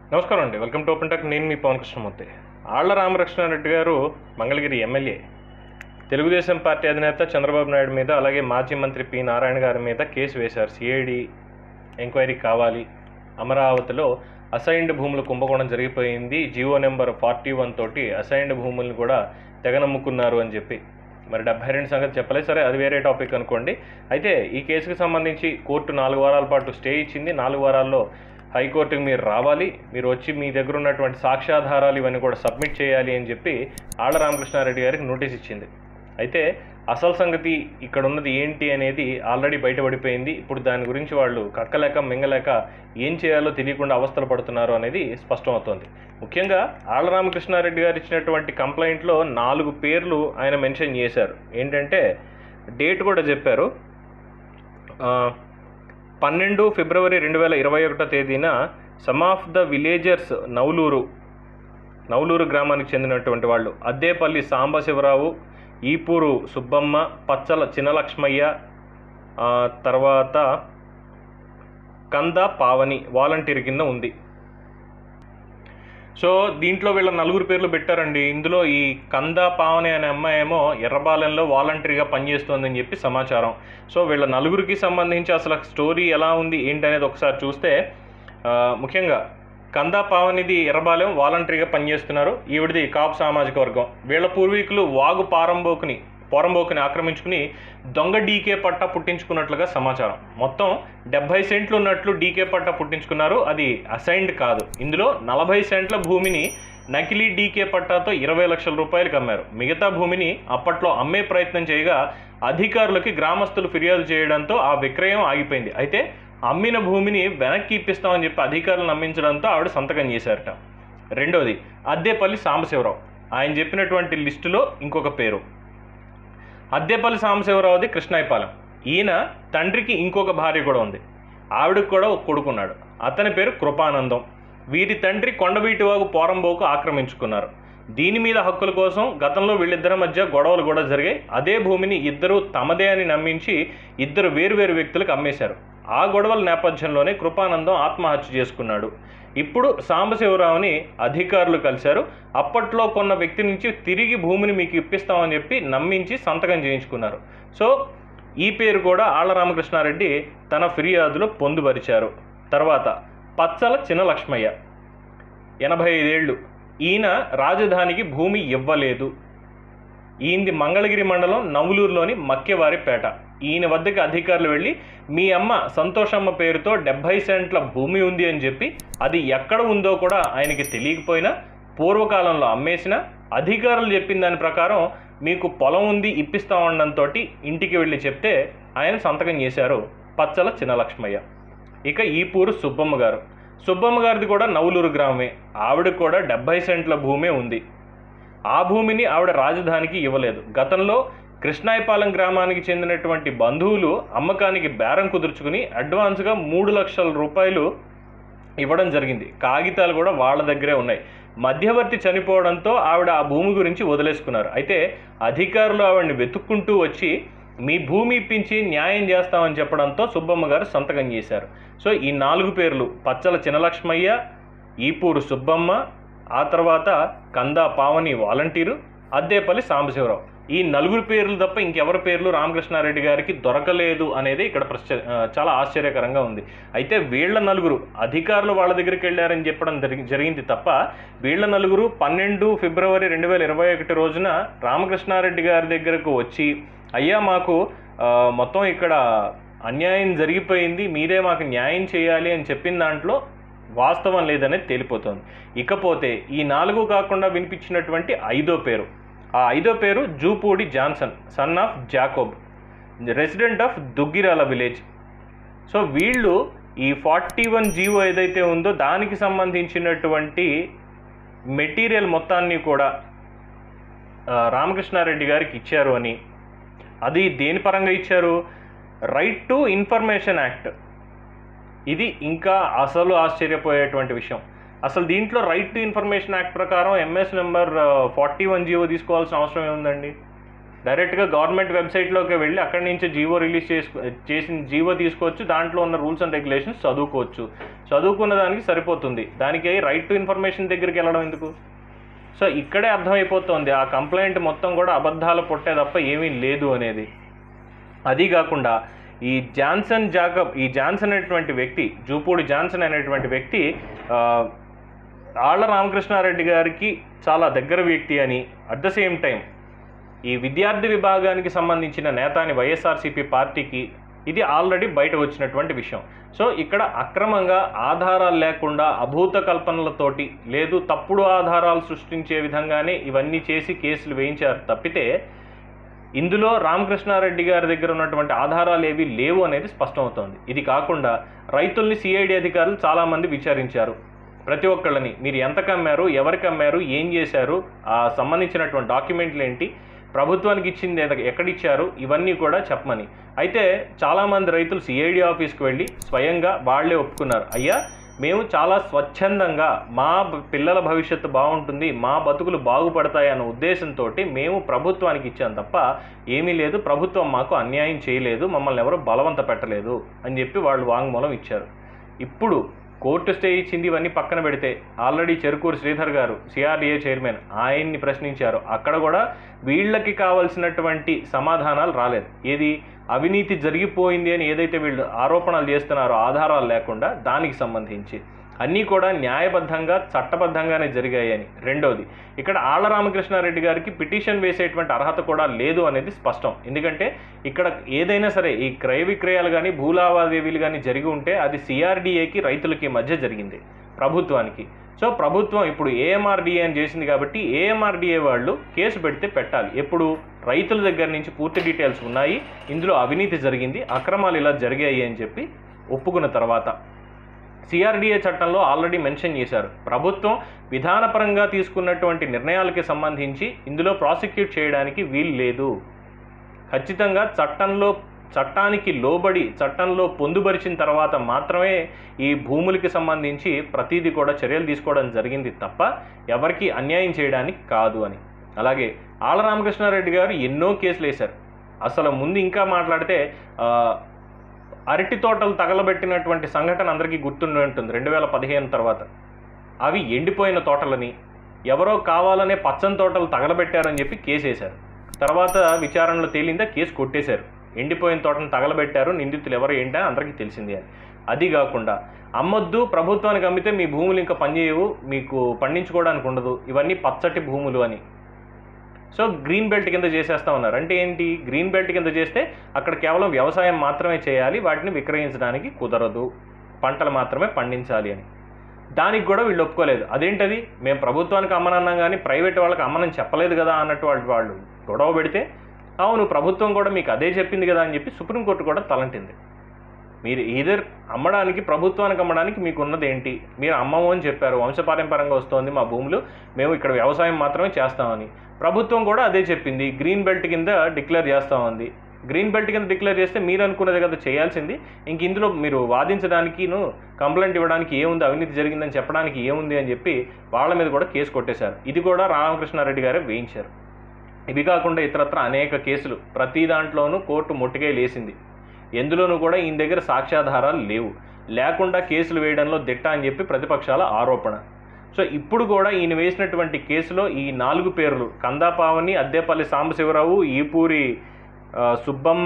నమస్కారం అండి welcome to open talk నేను మీ పవన్ కృష్ణమూర్తి ఆళ్ల రామకృష్ణారెడ్డి గారు మంగళగిరి ఎమ్మెల్యే తెలుగుదేశం పార్టీ అధినేత చంద్రబాబు నాయుడు మీద అలాగే మాజీ మంత్రి పి నారాయణ గారి మీద కేసు వేశారు సిఐడి ఎంక్వైరీ కావాలి అమరావతిలో అసైన్డ్ భూముల కుంభకోణం జరిగిపోయింది జియో నెంబర్ ఫార్టీ వన్ తోటి అసైన్డ్ భూములను కూడా తెగనమ్ముకున్నారు అని చెప్పి మరి డెబ్బై రెండు సంగతి చెప్పలేదు సరే అది వేరే టాపిక్ అనుకోండి అయితే ఈ కేసుకు సంబంధించి కోర్టు నాలుగు వారాల పాటు స్టే ఇచ్చింది నాలుగు వారాల్లో హైకోర్టుకి మీరు రావాలి మీరు వచ్చి మీ దగ్గర ఉన్నటువంటి సాక్ష్యాధారాలు ఇవన్నీ కూడా సబ్మిట్ చేయాలి అని చెప్పి ఆళ్ల రామకృష్ణారెడ్డి గారికి నోటీస్ ఇచ్చింది అయితే అసలు సంగతి ఇక్కడ ఉన్నది ఏంటి అనేది ఆల్రెడీ బయటపడిపోయింది ఇప్పుడు దాని గురించి వాళ్ళు కక్కలేక మింగలేక ఏం చేయాలో తెలియకుండా అవస్థలు పడుతున్నారు అనేది స్పష్టమవుతోంది ముఖ్యంగా ఆళ్ల రామకృష్ణారెడ్డి గారు ఇచ్చినటువంటి కంప్లైంట్లో నాలుగు పేర్లు ఆయన మెన్షన్ చేశారు ఏంటంటే డేట్ కూడా చెప్పారు ఆ, పన్నెండు ఫిబ్రవరి రెండు వేల ఇరవై ఒకటో తేదీన some of the villagers Navaluru Navaluru గ్రామానికి చెందినటువంటి వాళ్ళు అద్దేపల్లి సాంబశివరావు ఈపూరు సుబ్బమ్మ పచ్చల చిన్నలక్ష్మయ్య ఆ, తర్వాత కంద పావని వాలంటీర్ కింద ఉంది సో దీంట్లో వీళ్ళ నలుగురు పేర్లు పెట్టారండి ఇందులో ఈ కంద పావని అనే అమ్మాయి ఏమో ఎర్రబాలెంలో వాలంటరీగా పనిచేస్తోందని చెప్పి సమాచారం సో వీళ్ళ నలుగురికి సంబంధించి అసలు స్టోరీ ఎలా ఉంది ఏంటనేది ఒకసారి చూస్తే ఆ, ముఖ్యంగా కంద పావనిది ఎర్రబాలెం వాలంటరీగా పనిచేస్తున్నారు ఈవిడిది కాపు సామాజిక వర్గం వీళ్ళ పూర్వీకులు వాగు పారంబోకుని పోరంబోకుని ఆక్రమించుకుని దొంగ డీకే పట్టా పుట్టించుకున్నట్లుగా సమాచారం మొత్తం డెబ్బై సెంట్లు ఉన్నట్లు డీకే పట్టా పుట్టించుకున్నారు అది అసైన్డ్ కాదు ఇందులో నలభై సెంట్ల భూమిని నకిలీ డీకే పట్టాతో ఇరవై లక్షల రూపాయలకు అమ్మారు మిగతా భూమిని అప్పట్లో అమ్మే ప్రయత్నం చేయగా అధికారులకి గ్రామస్తులు ఫిర్యాదు చేయడంతో ఆ విక్రయం ఆగిపోయింది అయితే అమ్మిన భూమిని వెనక్కి ఇప్పిస్తామని చెప్పి అధికారులు నమ్మించడంతో ఆవిడ సంతకం చేశారట రెండోది అద్దేపల్లి సాంబశివరావు ఆయన చెప్పినటువంటి లిస్టులో ఇంకొక పేరు అద్దెపల్లి సాంబశివరావుది కృష్ణాయపాలెం ఈయన తండ్రికి ఇంకొక భార్య కూడా ఉంది ఆవిడకు కూడా ఒక కొడుకున్నాడు అతని పేరు కృపానందం వీరి తండ్రి కొండవీటివాగు పోరంబోకు ఆక్రమించుకున్నారు దీని మీద హక్కుల కోసం గతంలో వీళ్ళిద్దరి మధ్య గొడవలు కూడా జరిగాయి అదే భూమిని ఇద్దరు తమదే అని నమ్మించి ఇద్దరు వేరువేరు వ్యక్తులకు అమ్మేశారు ఆ గొడవల నేపథ్యంలోనే కృపానందం ఆత్మహత్య చేసుకున్నాడు ఇప్పుడు సాంబశివరావుని అధికారులు కలిశారు అప్పట్లో కొన్న వ్యక్తి నుంచి తిరిగి భూమిని మీకు ఇప్పిస్తామని చెప్పి నమ్మించి సంతకం చేయించుకున్నారు సో ఈ పేరు కూడా ఆళ్ల రామకృష్ణారెడ్డి తన ఫిర్యాదులో పొందుపరిచారు తర్వాత పచ్చల చిన్నలక్ష్మయ్య ఎనభై ఐదేళ్ళు ఈయన రాజధానికి భూమి ఇవ్వలేదు ఈయనది మంగళగిరి మండలం నవులూరులోని మక్కెవారిపేట ఈయన వద్దకు అధికారులు వెళ్ళి మీ అమ్మ సంతోషమ్మ పేరుతో డెబ్బై సెంట్ల భూమి ఉంది అని చెప్పి అది ఎక్కడ ఉందో కూడా ఆయనకి తెలియకపోయినా పూర్వకాలంలో అమ్మేసిన అధికారులు చెప్పిన దాని ప్రకారం మీకు పొలం ఉంది ఇప్పిస్తామనడంతో ఇంటికి వెళ్ళి చెప్తే ఆయన సంతకం చేశారు పచ్చల చిన్నలక్ష్మయ్య ఇక ఈపూరు సుబ్బమ్మ గారు సుబ్బమ్మ గారిది కూడా నవులూరు గ్రామమే ఆవిడకు కూడా డెబ్బై సెంట్ల భూమే ఉంది ఆ భూమిని ఆవిడ రాజధానికి ఇవ్వలేదు గతంలో కృష్ణాయపాలెం గ్రామానికి చెందినటువంటి బంధువులు అమ్మకానికి బేరం కుదుర్చుకుని అడ్వాన్స్గా మూడు లక్షల రూపాయలు ఇవ్వడం జరిగింది కాగితాలు కూడా వాళ్ళ దగ్గరే ఉన్నాయి మధ్యవర్తి చనిపోవడంతో ఆవిడ ఆ భూమి గురించి వదిలేసుకున్నారు అయితే అధికారులు ఆవిడని వెతుక్కుంటూ వచ్చి మీ భూమి ఇప్పించి న్యాయం చేస్తామని చెప్పడంతో సుబ్బమ్మ గారు సంతకం చేశారు సో ఈ నాలుగు పేర్లు పచ్చల చినలక్ష్మయ్య ఈపూరు సుబ్బమ్మ ఆ తర్వాత కందా పావని వాలంటీరు అద్దేపల్లి సాంబశివరావు ఈ నలుగురు పేర్లు తప్ప ఇంకెవరి పేర్లు రామకృష్ణారెడ్డి గారికి దొరకలేదు అనేది ఇక్కడ ప్రశ్న ఆ, చాలా ఆశ్చర్యకరంగా ఉంది అయితే వీళ్ళ నలుగురు అధికారులు వాళ్ళ దగ్గరికి వెళ్ళారని చెప్పడం జరిగి- జరిగింది తప్ప వీళ్ళ నలుగురు పన్నెండు ఫిబ్రవరి రెండు వేల ఇరవై ఒకటి రోజున రామకృష్ణారెడ్డి గారి దగ్గరకు వచ్చి అయ్యా మాకు ఆ, మొత్తం ఇక్కడ అన్యాయం జరిగిపోయింది మీరే మాకు న్యాయం చేయాలి అని చెప్పిన దాంట్లో వాస్తవం లేదనేది తేలిపోతుంది ఇకపోతే ఈ నాలుగు కాకుండా వినిపించినటువంటి ఐదో పేరు ఆ ఐదో పేరు Jupudi Johnson son of Jacob resident of Duggirala village so వీళ్ళు ఈ ఫార్టీ వన్ జీవో ఏదైతే ఉందో దానికి సంబంధించినటువంటి మెటీరియల్ మొత్తాన్ని కూడా ఆ, రామకృష్ణారెడ్డి గారికి ఇచ్చారు అని అది దేని పరంగా ఇచ్చారు రైట్ టు ఇన్ఫర్మేషన్ యాక్ట్ ఇది ఇంకా అసలు ఆశ్చర్యపోయేటువంటి విషయం అసలు దీంట్లో రైట్ టు ఇన్ఫర్మేషన్ యాక్ట్ ప్రకారం MS number forty one GO తీసుకోవాల్సిన అవసరం ఏముందండి డైరెక్ట్గా గవర్నమెంట్ వెబ్సైట్లోకి వెళ్ళి అక్కడి నుంచి జీవో రిలీజ్ చేసుకో చేసిన జీవో తీసుకోవచ్చు దాంట్లో ఉన్న రూల్స్ అండ్ రెగ్యులేషన్స్ చదువుకోవచ్చు చదువుకున్న దానికి సరిపోతుంది దానికి రైట్ టు ఇన్ఫర్మేషన్ దగ్గరికి వెళ్ళడం ఎందుకు సో ఇక్కడే అర్థమైపోతుంది ఆ కంప్లైంట్ మొత్తం కూడా అబద్ధాలు పుట్టే తప్ప ఏమీ లేదు అనేది అది కాకుండా ఈ జాన్సన్ జాకబ్ ఈ జాన్సన్ అనేటువంటి వ్యక్తి జూపూడి జాన్సన్ అనేటువంటి వ్యక్తి ఆ, ఆళ్ల రామకృష్ణారెడ్డి గారికి చాలా దగ్గర వ్యక్తి అని అట్ ద సేమ్ టైం ఈ విద్యార్థి విభాగానికి సంబంధించిన నేత అని వైఎస్ఆర్సీపీ పార్టీకి ఇది ఆల్రెడీ బయట వచ్చినటువంటి విషయం సో ఇక్కడ అక్రమంగా ఆధారాలు లేకుండా అభూత కల్పనలతోటి లేదు తప్పుడు ఆధారాలు సృష్టించే విధంగానే ఇవన్నీ చేసి కేసులు వేయించారు తప్పితే ఇందులో రామకృష్ణారెడ్డి గారి దగ్గర ఉన్నటువంటి ఆధారాలు ఏవి లేవు అనేది స్పష్టమవుతోంది ఇది కాకుండా రైతుల్ని సిఐడి అధికారులు చాలామంది విచారించారు ప్రతి ఒక్కళ్ళని మీరు ఎంత కమ్మారు ఎవరికి అమ్మారు ఏం చేశారు ఆ సంబంధించినటువంటి డాక్యుమెంట్లు ఏంటి ప్రభుత్వానికి ఇచ్చింది ఎద- ఎక్కడిచ్చారు ఇవన్నీ కూడా చెప్పమని అయితే చాలామంది రైతులు సిఐడి ఆఫీస్కి వెళ్ళి స్వయంగా వాళ్ళే ఒప్పుకున్నారు అయ్యా మేము చాలా స్వచ్ఛందంగా మా బ- పిల్లల భవిష్యత్తు బాగుంటుంది మా బతుకులు బాగుపడతాయి అన్న ఉద్దేశంతో మేము ప్రభుత్వానికి ఇచ్చాం తప్ప ఏమీ లేదు ప్రభుత్వం మాకు అన్యాయం చేయలేదు మమ్మల్ని ఎవరు బలవంత పెట్టలేదు అని చెప్పి వాళ్ళు వాంగ్మూలం ఇచ్చారు ఇప్పుడు కోర్టు స్టే ఇచ్చింది ఇవన్నీ పక్కన పెడితే ఆల్రెడీ చెరుకూరు శ్రీధర్ గారు సిఆర్డీఏ చైర్మన్ ఆయన్ని ప్రశ్నించారు అక్కడ కూడా వీళ్ళకి కావాల్సినటువంటి సమాధానాలు రాలేదు ఏది అవినీతి జరిగిపోయింది అని ఏదైతే వీళ్ళు ఆరోపణలు చేస్తున్నారో ఆధారాలు లేకుండా దానికి సంబంధించి అన్నీ కూడా న్యాయబద్ధంగా చట్టబద్ధంగానే జరిగాయని రెండోది ఇక్కడ ఆళ్ల రామకృష్ణారెడ్డి గారికి పిటిషన్ వేసేటువంటి అర్హత కూడా లేదు అనేది స్పష్టం ఎందుకంటే ఇక్కడ ఏదైనా సరే ఈ క్రయ విక్రయాలు కానీ భూలావాదేవీలు కానీ జరిగి ఉంటే అది సిఆర్డీఏకి రైతులకి మధ్య జరిగింది ప్రభుత్వానికి సో ప్రభుత్వం ఇప్పుడు ఏఎంఆర్డీఏ అని చేసింది కాబట్టి ఏఎంఆర్డీఏ వాళ్ళు కేసు పెడితే పెట్టాలి ఎప్పుడు రైతుల దగ్గర నుంచి పూర్తి డీటెయిల్స్ ఉన్నాయి ఇందులో అవినీతి జరిగింది అక్రమాలు ఇలా జరిగాయి అని చెప్పి ఒప్పుకున్న తర్వాత సిఆర్డీఏ చట్టంలో ఆల్రెడీ మెన్షన్ చేశారు ప్రభుత్వం విధానపరంగా తీసుకున్నటువంటి నిర్ణయాలకి సంబంధించి ఇందులో ప్రాసిక్యూట్ చేయడానికి వీలు లేదు ఖచ్చితంగా చట్టంలో చట్టానికి లోబడి చట్టంలో పొందుపరిచిన తర్వాత మాత్రమే ఈ భూములకి సంబంధించి ప్రతిదీ కూడా చర్యలు తీసుకోవడం జరిగింది తప్ప ఎవరికి అన్యాయం చేయడానికి కాదు అని అలాగే ఆళ్ళ రామకృష్ణారెడ్డి గారు ఎన్నో కేసులు వేశారు అసలు ముందు ఇంకా మాట్లాడితే ఆ, అరటి తోటలు తగలబెట్టినటువంటి సంఘటన అందరికీ గుర్తుండి ఉంటుంది రెండు వేల పదిహేను తర్వాత అవి ఎండిపోయిన తోటలని ఎవరో కావాలనే పచ్చని తోటలు తగలబెట్టారని చెప్పి కేసు వేశారు తర్వాత విచారణలో తేలిందా కేసు కొట్టేశారు ఎండిపోయిన తోటను తగలబెట్టారు నిందితులు ఎవరు ఏంటని అందరికీ తెలిసిందే అని అది కాకుండా అమ్మొద్దు ప్రభుత్వానికి అమ్మితే మీ భూములు ఇంకా పనిచేయవు మీకు పండించుకోవడానికి ఉండదు ఇవన్నీ పచ్చటి భూములు అని సో గ్రీన్ బెల్ట్ కింద చేసేస్తా ఉన్నారు అంటే ఏంటి గ్రీన్ బెల్ట్ కింద చేస్తే అక్కడ కేవలం వ్యవసాయం మాత్రమే చేయాలి వాటిని విక్రయించడానికి కుదరదు పంటలు మాత్రమే పండించాలి అని దానికి కూడా వీళ్ళు ఒప్పుకోలేదు అదేంటది మేము ప్రభుత్వానికి అమ్మనన్నాం కానీ ప్రైవేట్ వాళ్ళకి అమ్మనని చెప్పలేదు కదా అన్నట్టు వాళ్ళు వాళ్ళు గొడవ పెడితే అవును ప్రభుత్వం కూడా మీకు అదే చెప్పింది కదా అని చెప్పి సుప్రీంకోర్టు కూడా తలంటింది మీరు ఈధర్ అమ్మడానికి ప్రభుత్వానికి అమ్మడానికి మీకు ఉన్నది ఏంటి మీరు అమ్మము అని చెప్పారు వంశపారంపరంగా వస్తోంది మా భూములు మేము ఇక్కడ వ్యవసాయం మాత్రమే చేస్తామని ప్రభుత్వం కూడా అదే చెప్పింది గ్రీన్ బెల్ట్ కింద డిక్లేర్ చేస్తామంది గ్రీన్ బెల్ట్ కింద డిక్లేర్ చేస్తే మీరు అనుకున్నది కదా చేయాల్సింది ఇంక ఇందులో మీరు వాదించడానికిను కంప్లైంట్ ఇవ్వడానికి ఏముంది అవినీతి జరిగిందని చెప్పడానికి ఏముంది అని చెప్పి వాళ్ళ మీద కూడా కేసు కొట్టేశారు ఇది కూడా రామకృష్ణారెడ్డి గారే వేయించారు ఇవి కాకుండా ఇతరత్ర అనేక కేసులు ప్రతి దాంట్లోనూ కోర్టు మొట్టిగా లేసింది ఎందులోనూ కూడా ఈయన దగ్గర సాక్ష్యాధారాలు లేవు లేకుండా కేసులు వేయడంలో దిట్ట అని చెప్పి ప్రతిపక్షాల ఆరోపణ సో ఇప్పుడు కూడా ఈయన వేసినటువంటి కేసులో ఈ నాలుగు పేర్లు కందాపావని అద్దేపల్లి సాంబశివరావు ఈపూరి ఆ, సుబ్బమ్మ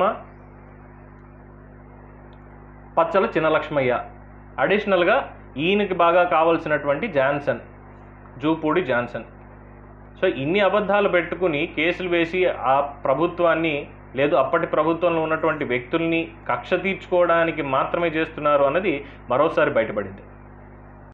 పచ్చల చిన్నలక్ష్మయ్య అడిషనల్గా ఈయనకి బాగా కావాల్సినటువంటి జాన్సన్ జూపూడి జాన్సన్ సో ఇన్ని అబద్ధాలు పెట్టుకుని కేసులు వేసి ఆ ప్రభుత్వాన్ని లేదు అప్పటి ప్రభుత్వంలో ఉన్నటువంటి వ్యక్తుల్ని కక్ష తీర్చుకోవడానికి మాత్రమే చేస్తున్నారు అన్నది మరోసారి బయటపడింది